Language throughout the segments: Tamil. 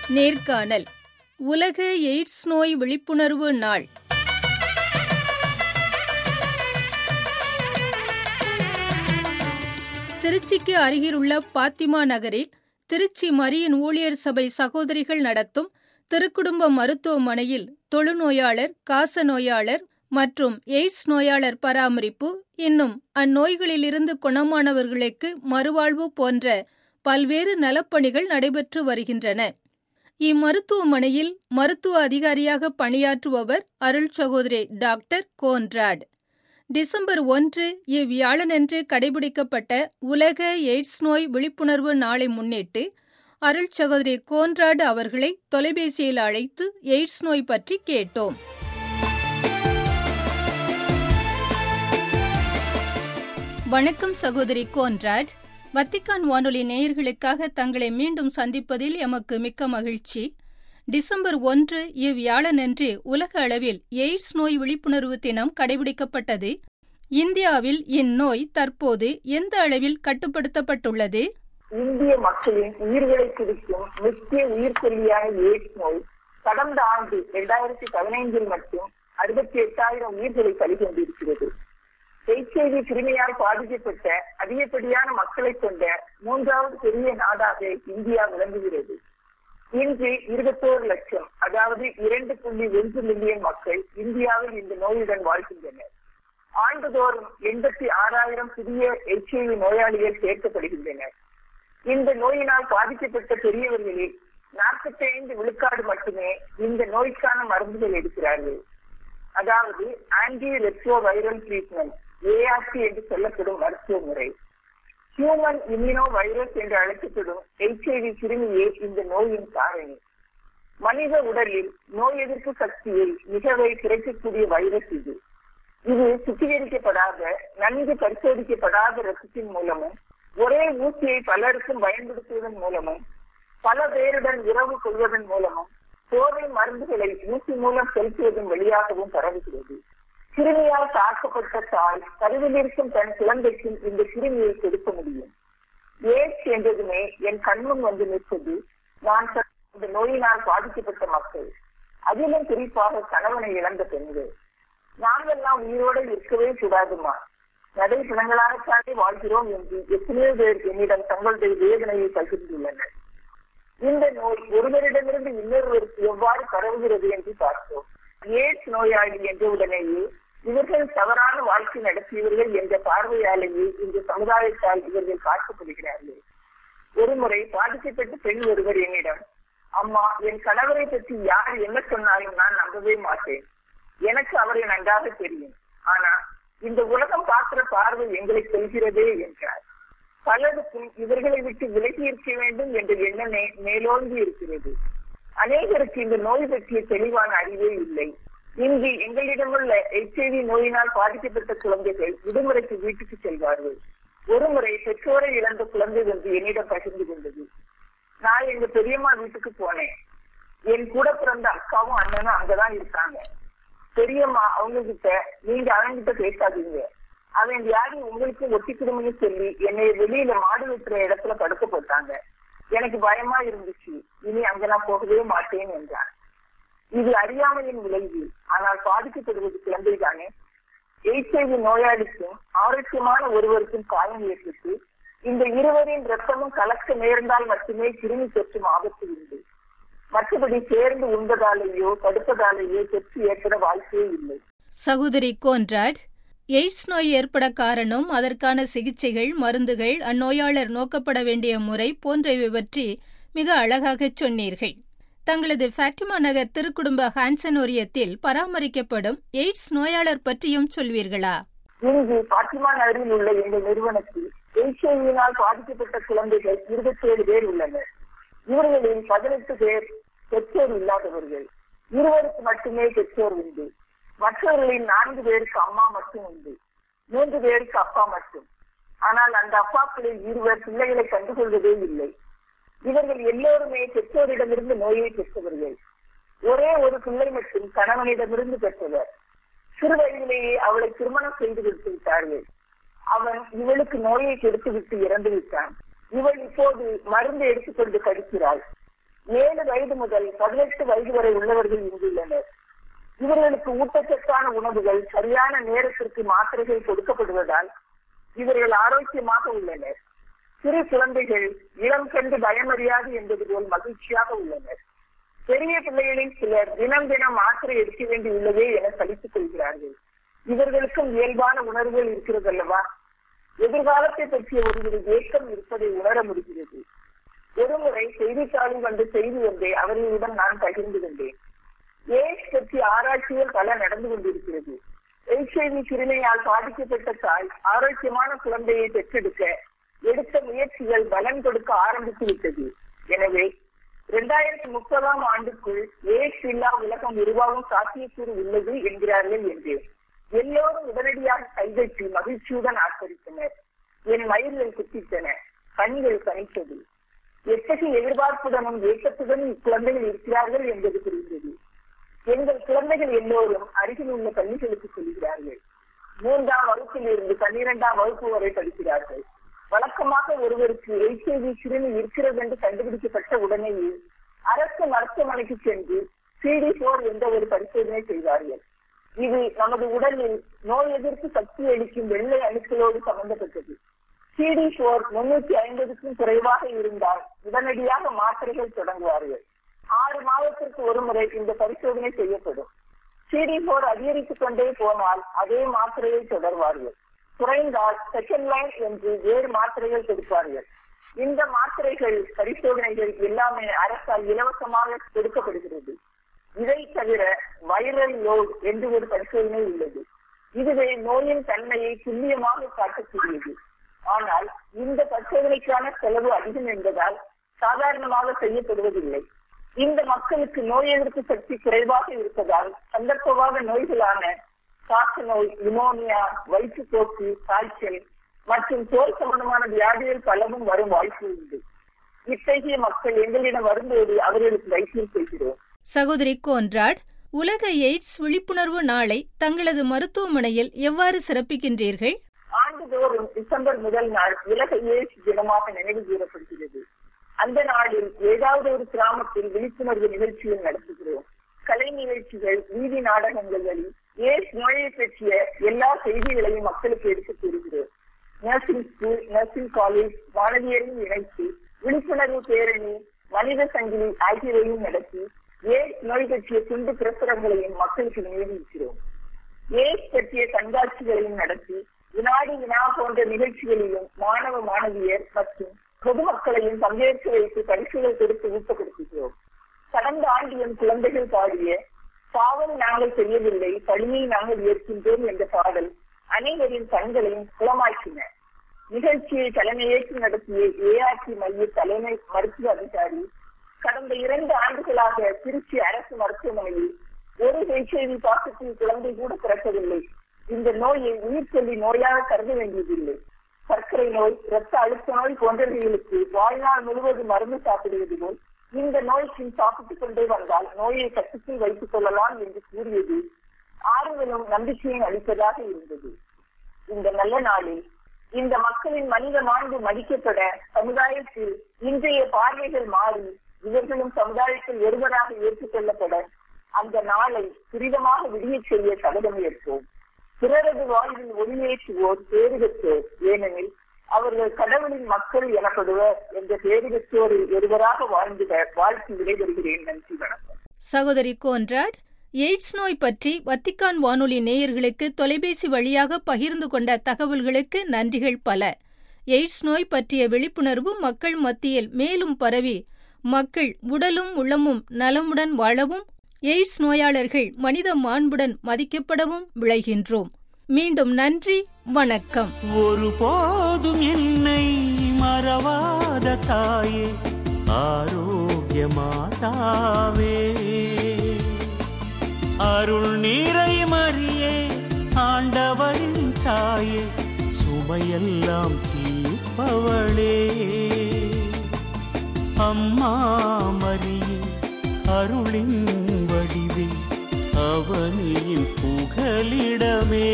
நேர்காணல் உலக எய்ட்ஸ் நோய் விழிப்புணர்வு நாள் திருச்சிக்கு அருகிலுள்ள பாத்திமா நகரில் திருச்சி மரியன் ஊழியர் சபை சகோதரிகள் நடத்தும் திருக்குடும்ப மருத்துவமனையில் தொழுநோயாளர் காச நோயாளர் மற்றும் எய்ட்ஸ் நோயாளர் பராமரிப்பு இன்னும் அந்நோய்களிலிருந்து குணமானவர்களுக்கு மறுவாழ்வு போன்ற பல்வேறு நலப்பணிகள் நடைபெற்று வருகின்றன இம்மருத்துவமனையில் மருத்துவ அதிகாரியாக பணியாற்றுபவர் அருள் சகோதரி டாக்டர் கோன்ராட் டிசம்பர் ஒன்று இவ்வியாழனன்று கடைபிடிக்கப்பட்ட உலக எய்ட்ஸ் நோய் விழிப்புணர்வு நாளை முன்னிட்டு அருள் சகோதரி கோன்ராட் அவர்களை தொலைபேசியில் அழைத்து எய்ட்ஸ் நோய் பற்றி கேட்டோம் வணக்கம் சகோதரி கோன்ராட் வத்திக்கான் வானொலி நேயர்களுக்காக தங்களை மீண்டும் சந்திப்பதில் எமக்கு மிக்க மகிழ்ச்சி டிசம்பர் ஒன்று இவ்வியாழனன்று உலக அளவில் எய்ட்ஸ் நோய் விழிப்புணர்வு தினம் கடைபிடிக்கப்பட்டது இந்தியாவில் இந்நோய் தற்போது எந்த அளவில் கட்டுப்படுத்தப்பட்டுள்ளது இந்திய மக்களின் உயிர்களை குறிக்கும் முக்கிய உயிர்கொல்லியான எய்ட்ஸ் நோய் கடந்த ஆண்டு இரண்டாயிரத்தி பதினைந்தில் மட்டும் அறுபத்தி எட்டாயிரம் உயிர்களை பலி கொண்டிருக்கிறது எச்ஐவி கிருமியால் பாதிக்கப்பட்ட அதிகப்படியான மக்களை கொண்ட மூன்றாவது பெரிய நாடாக இந்தியா விளங்குகிறது இன்று இருபத்தோரு லட்சம் அதாவது இரண்டு புள்ளி ஒன்று மில்லியன் மக்கள் இந்தியாவில் இந்த நோயுடன் வாழ்கின்றனர் ஆண்டுதோறும் எண்பத்தி ஆறாயிரம் புதிய எச்ஐவி நோயாளிகள் சேர்க்கப்படுகின்றனர் இந்த நோயினால் பாதிக்கப்பட்ட பெரியவர்களில் நாற்பத்தி ஐந்து விழுக்காடு மட்டுமே இந்த நோய்க்கான மருந்துகள் எடுக்கிறார்கள் அதாவது anti retro viral treatment ART என்று சொல்லப்படும் மருத்துவ முறை ஹியூமன் இம்யூனோ வைரஸ் என்று அழைக்கப்படும் எச்ஐவி கிருமியே இந்த நோயின் காரணி மனித உடலில் நோய் எதிர்ப்பு சக்தியை மிகவை குறைக்கக்கூடிய வைரஸ் இது இது சுத்திகரிக்கப்படாத நன்கு பரிசோதிக்கப்படாத ரத்தத்தின் மூலமும் ஒரே ஊசியை பலருக்கும் பயன்படுத்துவதன் மூலமும் பல பேருடன் உறவு கொள்வதன் மூலமும் போதை மருந்துகளை ஊசி மூலம் செலுத்துவதன் வழியாகவும் பரவுகிறது கிருமியால் தாக்கப்பட்ட தாய் கருவில் இருக்கும் தன் குழந்தைக்கும் இந்த கிருமியை கொடுக்க முடியும் ஏட்ஸ் என்றதுமே என் கண்முன் வந்து நிற்பது நான் இந்த நோயினால் பாதிக்கப்பட்ட மக்கள் அதிலும் குறிப்பாக கணவனை இழந்த பெண்கள் நாங்கெல்லாம் உயிரோடு இருக்கவே கூடாதுமா நடை பிணங்களாகத்தானே வாழ்கிறோம் என்று எத்தனையோ பேர் என்னிடம் தங்களுடைய வேதனையை பகிர்ந்துள்ளனர் இந்த நோய் ஒருவரிடமிருந்து இன்னொருவருக்கு எவ்வாறு பரவுகிறது என்று பார்த்தோம் ஏட்ஸ் நோயாளி என்ற உடனேயே இவர்கள் தவறான வாழ்க்கை நடத்தியவர்கள் என்ற பார்வையாலேயே இந்த சமுதாயத்தால் இவர்கள் காட்டப்படுகிறார்கள் ஒருமுறை பாதிக்கப்பட்ட பெண் ஒருவர் என்னிடம் அம்மா என் கணவரை பற்றி யார் என்ன சொன்னாலும் நான் நம்பவே மாட்டேன் எனக்கு அவரை நன்றாக தெரியும் ஆனா இந்த உலகம் பார்க்கிற பார்வை எங்களை சொல்கிறதே என்றார் பலருக்கும் இவர்களை விட்டு விலகி இருக்க வேண்டும் என்ற எண்ணமே மேலோங்கி இருக்கிறது அநேகருக்கு இந்த நோய் பற்றிய தெளிவான அறிவே இல்லை இங்கு எங்களிடமுள்ள எச்ஐவி நோயினால் பாதிக்கப்பட்ட குழந்தைகள் விடுமுறைக்கு வீட்டுக்கு செல்வார்கள் ஒருமுறை பெற்றோரை இழந்த குழந்தை வந்து என்னிடம் பகிர்ந்து கொண்டது நான் எங்க பெரியம்மா வீட்டுக்கு போனேன் என் கூட பிறந்த அக்காவும் அண்ணனும் அங்கதான் இருக்காங்க பெரியம்மா அவங்க கிட்ட நீங்க அவன்கிட்ட பேசாதீங்க அவன் வியாதி உங்களுக்கு ஒட்டிக்கிடும்னு சொல்லி என்னை வெளியில மாடு வெட்டுற இடத்துல படுக்க போட்டாங்க எனக்கு பயமா இருந்துச்சு இனி அங்க நான் போகவே மாட்டேன் என்றான் இது அறியாமையின் விளைவு ஆனால் பாதிக்கப்படுவது குழந்தை தானே எய்ச்ஐவி நோயாளிக்கும் ஆரோக்கியமான ஒருவருக்கும் காயம் ஏற்பட்டு இந்த இருவரின் ரத்தமும் கலக்க நேர்ந்தால் மட்டுமே கிருமி தொற்றும் ஆபத்து உண்டு மற்றபடி சேர்ந்து உண்பதாலேயோ தடுப்பதாலேயோ தொற்று ஏற்பட வாய்ப்பே இல்லை சகோதரி கோன்ராட் எய்ட்ஸ் நோய் ஏற்பட காரணம் அதற்கான சிகிச்சைகள் மருந்துகள் அந்நோயாளர் நோக்கப்பட வேண்டிய முறை போன்றவை பற்றி மிக அழகாக சொன்னீர்கள் தங்களது ஃபேட்டிமா நகர் திருக்குடும்ப ஹான்சனோரியத்தில் பராமரிக்கப்படும் எய்ட்ஸ் நோயாளர் பற்றியும் சொல்வீர்களா இங்கு பாத்திமா நகரில் உள்ள எங்கள் நிறுவனத்தில் எய்ச்ஐவியினால் பாதிக்கப்பட்ட குழந்தைகள் இருபத்தி ஏழு பேர் உள்ளனர் இவர்களில் பதினெட்டு பேர் பெற்றோர் இல்லாதவர்கள் இருவருக்கு மட்டுமே பெற்றோர் உண்டு மற்றவர்களில் நான்கு பேருக்கு அம்மா மட்டும் உண்டு மூன்று பேருக்கு அப்பா மட்டும் ஆனால் அந்த அப்பாக்களில் இருவர் பிள்ளைகளை கண்டுகொள்வதே இல்லை இவர்கள் எல்லோருமே பெற்றோரிடமிருந்து நோயை பெற்றவர்கள் ஒரே ஒரு பிள்ளை மட்டும் கணவனிடமிருந்து பெற்றவர் சிறு வயதிலேயே அவளை திருமணம் செய்து விட்டு விட்டார்கள் அவன் இவளுக்கு நோயை கெடுத்து விட்டு இறந்து விட்டான் இவள் இப்போது மருந்து எடுத்துக்கொண்டு கடிக்கிறாள் ஏழு வயது முதல் பதினெட்டு வயது வரை உள்ளவர்கள் இங்குள்ளனர் இவர்களுக்கு ஊட்டச்சத்தான உணவுகள் சரியான நேரத்திற்கு மாத்திரைகள் கொடுக்கப்படுவதால் இவர்கள் ஆரோக்கியமாக உள்ளனர் சிறு குழந்தைகள் இளம் கண்டு பயமறியாது என்பது போல் மகிழ்ச்சியாக உள்ளனர் பெரிய பிள்ளைகளில் சிலர் தினம் தினம் மாத்திரை எடுக்க வேண்டி உள்ளதே என சலித்துக் கொள்கிறார்கள் இவர்களுக்கும் இயல்பான உணர்வுகள் இருக்கிறது அல்லவா எதிர்காலத்தை பற்றிய ஒரு ஏக்கம் இருப்பதை உணர முடிகிறது ஒருமுறை செய்தித்தாளில் வந்த செய்தி ஒன்றை அவர்களிடம் நான் பகிர்ந்து கொண்டேன் ஏஸ் பற்றி ஆராய்ச்சிகள் பல நடந்து கொண்டிருக்கிறது எச்ஐவி கிருமியால் பாதிக்கப்பட்ட தாய் ஆரோக்கியமான குழந்தையை பெற்றெடுக்க எடுத்த முயற்சிகள் பலன் கொடுக்க ஆரம்பித்து விட்டது எனவே இரண்டாயிரத்தி முப்பதாம் ஆண்டுக்குள் ஏஸ் இல்லா உலகம் உருவாகும் சாத்தியக்கூறு உள்ளது என்கிறார்கள் என்று எல்லோரும் உடனடியாக கைதட்டி மகிழ்ச்சியுடன் ஆர்ப்பரித்தனர் என் மயிர்கள் குத்தித்தன கண்கள் கணித்தது எத்தகைய எதிர்பார்ப்புடனும் ஏக்கத்துடனும் இக்குழந்தைகள் இருக்கிறார்கள் என்பது புரிந்தது எங்கள் குழந்தைகள் எல்லோரும் அருகில் உள்ள பள்ளிகளுக்கு செல்கிறார்கள் மூன்றாம் வகுப்பில் இருந்து பன்னிரெண்டாம் வகுப்பு வரை படிக்கிறார்கள் வழக்கமாக ஒருவருக்கு எச்ஐவி கிருமி இருக்கிறது என்று கண்டுபிடிக்கப்பட்ட உடனேயே அரசு மருத்துவமனைக்கு சென்று சிடி போர் என்ற ஒரு பரிசோதனை செய்வார்கள் இது நமது உடலில் நோய் எதிர்ப்பு சக்தி அளிக்கும் வெள்ளை அணுக்களோடு சம்பந்தப்பட்டது சிடி போர் முன்னூத்தி ஐம்பதுக்கும் குறைவாக இருந்தால் உடனடியாக மாத்திரைகள் தொடங்குவார்கள் ஆறு மாதத்திற்கு ஒரு முறை இந்த பரிசோதனை செய்யப்படும் சிடி போர் அதிகரித்துக் கொண்டே போனால் அதே மாத்திரையை தொடர்வார்கள் குறைந்தால் செகண்ட் லைன் என்று வேறு மாத்திரைகள் கொடுப்பார்கள் இந்த மாத்திரைகள் பரிசோதனைகள் எல்லாமே அரசால் இலவசமாக கொடுக்கப்படுகிறது இதை தவிர வைரல் லோட் என்று ஒரு பரிசோதனை உள்ளது இதுவே நோயின் தன்மையை துல்லியமாக காட்டக்கூடியது ஆனால் இந்த பரிசோதனைக்கான செலவு அதிகம் என்பதால் சாதாரணமாக செய்யப்படுவதில்லை இந்த மக்களுக்கு நோய் எதிர்ப்பு சக்தி குறைவாக இருப்பதால் சந்தர்ப்பவாத நோய்களான காச நோய் நிமோனியா வயிற்றுப்போக்கு காய்ச்சல் மற்றும் தோல் சம்பந்தமான வியாதிகள் பலவும் வரும் வாய்ப்பு உண்டு இத்தகைய மக்கள் எங்களிடம் வரும்போது அவர்களுக்கு வைத்தியம் செய்கிறோம் சகோதரி கோன்ராட் உலக எய்ட்ஸ் விழிப்புணர்வு நாளை தங்களது மருத்துவமனையில் எவ்வாறு சிறப்பிக்கின்றீர்கள் ஆண்டுதோறும் டிசம்பர் முதல் நாள் உலக எய்ட்ஸ் தினமாக நினைவு கூறப்படுகிறது அந்த நாளில் ஏதாவது ஒரு கிராமத்தில் விழிப்புணர்வு நிகழ்ச்சிகள் நடத்துகிறோம் கலை நிகழ்ச்சிகள் வீதி நாடகங்களில் ஏஸ் நோயை பற்றிய எல்லா செய்திகளையும் மக்களுக்கு எடுத்துக் கூறுகிறோம் நர்சிங் ஸ்கூல் நர்சிங் காலேஜ் மாணவியரையும் இணைத்து விழிப்புணர்வு பேரணி மனித சங்கிலி ஆகியவையும் நடத்தி ஏஸ் நோய் பற்றிய துண்டு பிரசுரங்களையும் மக்களுக்கு நியமிக்கிறோம் ஏஸ் பற்றிய கண்காட்சிகளையும் நடத்தி வினாடி வினா போன்ற நிகழ்ச்சிகளிலும் மாணவ மாணவியர் மற்றும் பொதுமக்களையும் பங்கேற்க வைத்து பரிசுகள் கொடுத்து ஊக்கப்படுத்துகிறோம் கடந்த ஆண்டு என் குழந்தைகள் பாடிய பாவம் நாங்கள் செய்யவில்லை பழியை நாங்கள் ஏற்கின்றோம் என்ற பாடல் அனைவரின் கண்களையும் குளமாக்கின நிகழ்ச்சியை தலைமையேற்று நடத்திய ஏஆர்டி மைய தலைமை மருத்துவ அதிகாரி கடந்த இரண்டு ஆண்டுகளாக திருச்சி அரசு மருத்துவமனையில் ஒரு ஹெச்ஐவி பாசிட்டிவ் குழந்தை கூட பிறக்கவில்லை இந்த நோயை உயிர் சொல்லி நோயாக கருத வேண்டியதில்லை சர்க்கரை நோய் இரத்த அழுத்த நோய் போன்றவைகளுக்கு வாழ்நாள் முழுவதும் மருந்து சாப்பிடுவது போல் இந்த நோய்க்கு சாப்பிட்டுக் கொண்டே வந்தால் நோயை கட்டுக்குள் வைத்துக் கொள்ளலாம் என்று கூறியது ஆறுதலும் நம்பிக்கையும் அளிப்பதாக இருந்தது இந்த நல்ல நாளில் இந்த மக்களின் மனித மாண்பு மதிக்கப்பட சமுதாயத்தில் இன்றைய பார்வைகள் மாறி இவர்களும் சமுதாயத்தில் ஒருவராக ஏற்றுக்கொள்ளப்பட அந்த நாளை துரிதமாக விடிய செய்ய சபதம் ஏற்போம் பிறரது வாழ்வில் ஒளியேற்றுவோர் பேறு பெற்றோர் ஏனெனில் அவர்கள் கடவுளின் மக்கள் எனப்படுவர் என்ற பேறு பெற்றோரில் ஒருவராக வாழ்ந்திட வாழ்த்து விடைபெறுகிறேன் நன்றி வணக்கம் சகோதரி கோன்ராட் எய்ட்ஸ் நோய் பற்றி வத்திக்கான் வானொலி நேயர்களுக்கு தொலைபேசி வழியாக பகிர்ந்து கொண்ட தகவல்களுக்கு நன்றிகள் பல எய்ட்ஸ் நோய் பற்றிய விழிப்புணர்வு மக்கள் மத்தியில் மேலும் பரவி மக்கள் உடலும் உள்ளமும் நலமுடன் வாழவும் எய்ட்ஸ் நோயாளர்கள் மனித மாண்புடன் மதிக்கப்படவும் விளைகின்றோம் மீண்டும் நன்றி வணக்கம் ஒருபோதும் என்னை மறவாத தாயே ஆரோக்கிய மாதாவே அருள் நீரை மறியே ஆண்டவரின் தாயே சுமையெல்லாம் தீர்ப்பவளே அம்மா மரியே அருளின் வடிவே அவனியின் புகலிடமே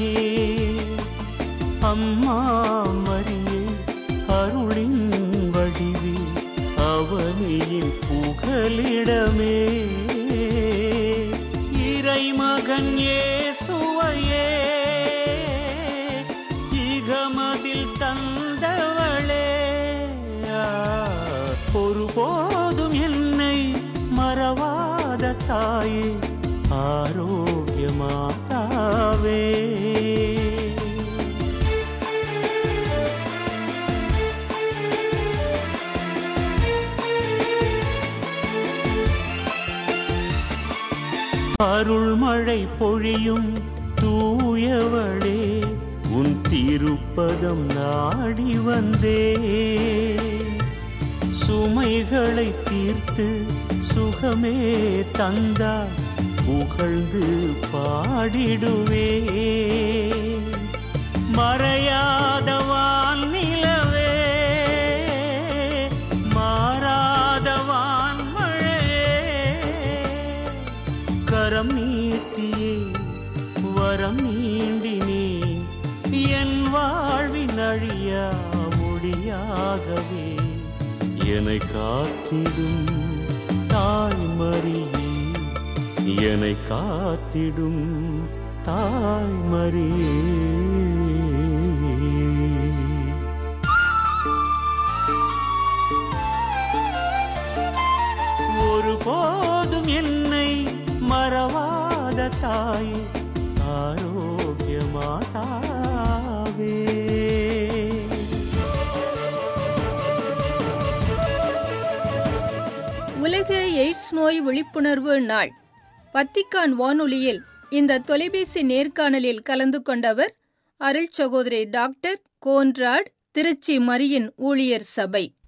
அம்மா மரியே அருளின் வடிவே அவனியின் புகலிடமே புகலிடமே இறைமகன் இயேசுவையே இகமதில் தந்தவளே ஆ, ஒருபோதும் என்னை மறவாத தாயே ஆரோக்கிய மாதாவே அருள்மழை பொழியும் தூயவளே உன் திருப்பதம் நாடி வந்தே சுமைகளை தீர்த்து சுகமே தந்தா புகழ்ந்து பாடிடுவே மறையாத வானிலவே மாறாத வான்மழையே கரம் நீட்டியே வரம் நீண்டினே என் வாழ்வின் அழியா மொழியாகவே என்னை காத்திடும் தாய்மரியே என்னை காத்திடும் தாய்மரியே ஒருபோதும் என்னை மறவாத தாயே ஆரோக்கிய மாதாவே உலக எய்ட்ஸ் நோய் விழிப்புணர்வு நாள் வத்திக்கான் வானொலியில் இந்த தொலைபேசி நேர்காணலில் கலந்து கொண்டவர் அருள் சகோதரி டாக்டர் கோன்ராட் திருச்சி மரியின் ஊழியர் சபை